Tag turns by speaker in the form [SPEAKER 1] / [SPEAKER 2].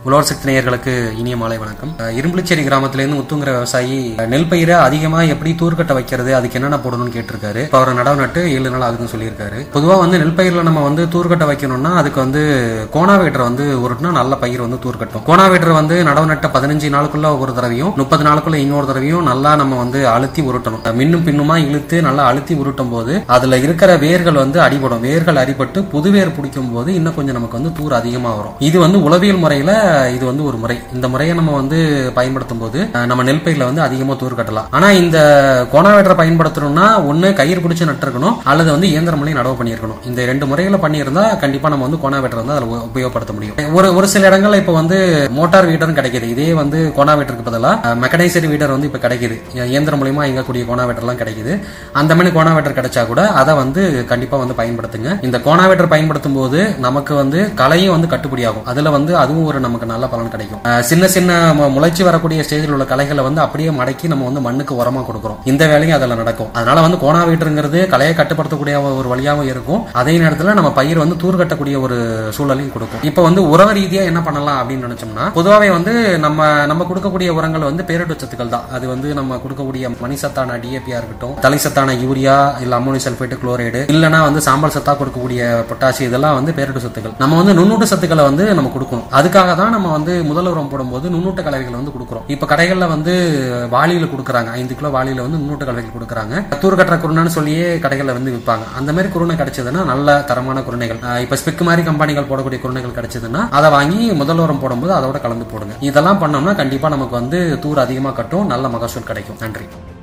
[SPEAKER 1] உழவர் சக்தி நேயர்களுக்கு இனிய மாலை வணக்கம் அஹ் இரும்புலிச்சேரி கிராமத்திலேருந்து முத்துங்கிற விவசாயி அஹ் நெல் பயிரை அதிகமா எப்படி தூர்க்கட்ட வைக்கிறது அதுக்கு என்னென்ன போடணும்னு கேட்டிருக்காரு இப்போ அவர் நடவு நட்டு ஏழு நாள் ஆகுதுன்னு சொல்லியிருக்காரு பொதுவா வந்து நெல் பயிரில் நம்ம வந்து தூர்க்கட்ட வைக்கணும்னா அதுக்கு வந்து கோணாவேட்டர் வந்து உருட்டுனா நல்ல பயிர் வந்து தூர்க்கட்டும் கோணாவேட்டர் வந்து நடவு நட்ட பதினஞ்சு நாளுக்குள்ள ஒரு தடவையும் முப்பது நாளுக்குள்ள இன்னொரு தடவையும் நல்லா நம்ம வந்து அழுத்தி உருட்டணும் அஹ் மின்னும் பின்னுமா இழுத்து நல்லா அழுத்தி உருட்டும் போது அதுல இருக்கிற வேர்கள் வந்து அடிபடும் வேர்கள் அடிபட்டு புது வேர் பிடிக்கும் போது இன்னும் கொஞ்சம் நமக்கு வந்து தூர் அதிகமா வரும் இது வந்து உளவியல் முறையில இது வந்து ஒரு முறை இந்த முறையை நம்ம வந்து பயன்படுத்தும் போது அஹ், நம்ம நெல் பயிர்ல வந்து அதிகமா தூர் கட்டலாம் ஆனா இந்த கோணாவேட்டரை பயன்படுத்தணும்னா ஒண்ணு கயிறு பிடிச்சு நட்டிருக்கணும் அல்லது வந்து இயந்திர மூலையும் நடவு பண்ணியிருக்கணும் இந்த ரெண்டு முறைகளை பண்ணியிருந்தா கண்டிப்பா நம்ம வந்து கோணாவேட்டர் வந்து அதில் உபயோகப்படுத்த முடியும் ஒரு ஒரு சில இடங்கள்ல இப்போ வந்து மோட்டார் வீடரும் கிடைக்குது இதே வந்து கோணாவேட்டருக்கு பதிலாக மெக்கனைசரி வீடர் வந்து இப்போ கிடைக்குது இயந்திரம் மூலியமா இயங்கக்கூடிய கோணாவேட்டர்லாம் கிடைக்குது அந்த மாதிரி கோணாவேட்டர் கிடைச்சா கூட அதை வந்து கண்டிப்பா வந்து பயன்படுத்துங்க இந்த கோணாவேட்டர் பயன்படுத்தும் போது நமக்கு வந்து கலையும் வந்து கட்டுப்படியாகும் அதுல வந்து அதுவும் ஒரு நமக்கு நல்ல பலன் கிடைக்கும் அஹ் சின்ன சின்ன மு- முளைச்சி வரக்கூடிய ஸ்டேஜில் உள்ள கலைகளை வந்து அப்படியே மடக்கி நம்ம வந்து மண்ணுக்கு உரமா கொடுக்குறோம் இந்த வேலையும் அதில் நடக்கும் அதனால வந்து கோணாவீட்டுங்கிறது கலையை கட்டுப்படுத்தக்கூடிய ஒரு வழியாகவும் இருக்கும் அதே நேரத்தில் நம்ம பயிர் வந்து தூர் கட்டக்கூடிய ஒரு சூழலையும் கொடுக்கும் இப்போ வந்து உரவ ரீதியா என்ன பண்ணலாம் அப்படின்னு நினைச்சோம்னா பொதுவாகவே வந்து நம்ம நம்ம கொடுக்கக்கூடிய உரங்கள் வந்து பேரிட்டு சத்துக்கள் தான் அது வந்து நம்ம கொடுக்கக்கூடிய மணி சத்தான டிஏபியா இருக்கட்டும் தலை சத்தான யூரியா இல்ல அம்மோனி சல்பேட் குளோரைடு இல்லனா வந்து சாம்பல் சத்தா கொடுக்கக்கூடிய பொட்டாசி இதெல்லாம் வந்து பேரிட்டு சத்துக்கள் நம்ம வந்து நுண்ணூட்ட சத்துக்களை வந்து நம்ம கொடுக்கணும் அதுக்காக தான் நம்ம வந்து முதல் உரம் போடும்போது நுண்ணூட்ட கலவைகள் வந்து கொடுக்குறோம் இப்ப கடைகள்ல வந்து வாளியில கொடுக்குறாங்க ஐந்து கிலோ வாளியில வந்து நுண்ணூட்ட கலவைகள் கொடுக்குறாங்க தூர் கட்டுற குருணைன்னு சொல்லியே கடைகள்ல வந்து விற்பாங்க அந்த மாதிரி குருணை கிடைச்சதுன்னா நல்ல தரமான குருணைகள் ஆஹ் இப்ப ஸ்பிக் மாதிரி கம்பெனிகள் போடக்கூடிய குருணைகள் கிடைச்சதுன்னா அதை வாங்கி முதல் உரம் போடும்போது அதோட கலந்து போடுங்க இதெல்லாம் பண்ணோம்னா கண்டிப்பா நமக்கு வந்து தூர் அதிகமா கட்டும் நல்ல மகசூல் கிடைக்கும் நன்றி